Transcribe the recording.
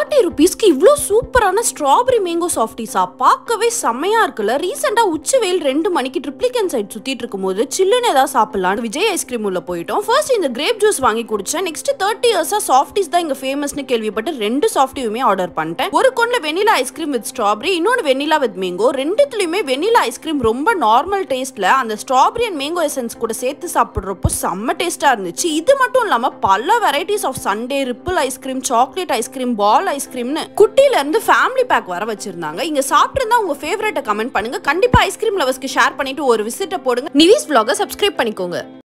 thirty ருபீஸ்க்கு இவ்வளோ சூப்பரான ஸ்ட்ராபெரி மேங்கோ சாஃப்டிஸா பார்க்கவே செம்மையா இருக்குல்ல ரீசெண்டா உச்சி வெயில் ரெண்டு மணிக்கு ட்ரிப்ளிகன் சைட் சுத்திட்டு இருக்கும்போது சில்லுன்னு ஏதாவது சாப்பிடலாம்னு விஜய் ஐஸ்கிரீம் உள்ள போயிட்டோம் ஃபர்ஸ்ட் இந்த கிரேப் ஜூஸ் வாங்கி குடிச்சேன் நெக்ஸ்ட் தேர்ட்டி இயர்ஸா சாஃப்டிஸ் தான் இங்க ஃபேமஸ்னு கேள்விப்பட்டு ரெண்டு சாஃப்டியுமே ஆர்டர் பண்ணிட்டேன் ஒரு கொண்ட வெனிலா ஐஸ்கிரீம் வித் ஸ்ட்ராபெரி இன்னொன்று வெனிலா வித் மேங்கோ ரெண்டுத்துலயுமே வெனிலா ஐஸ்கிரீம் ரொம்ப நார்மல் டேஸ்ட்ல அந்த ஸ்ட்ராபெரி அண்ட் மேங்கோ எசன்ஸ் கூட சேர்த்து சாப்பிடுறப்போ செம்ம டேஸ்டா இருந்துச்சு இது மட்டும் இல்லாம பல varieties of sundae ripple ice cream chocolate ice cream பால் ஐஸ்கிரீம்னு குட்டில இருந்து ஃபேமிலி பேக் வர வச்சிருந்தாங்க இங்க சாப்பிட்டு உங்க ஃபேவரட்டை கமெண்ட் பண்ணுங்க கண்டிப்பா ஐஸ்கிரீம் லவர்ஸ்க்கு ஷேர் பண்ணிட்டு ஒரு விசிட்ட போடுங்க நிவிஸ் vlog-அ சப்ஸ்கிரைப் பண்ணிக்கோங்க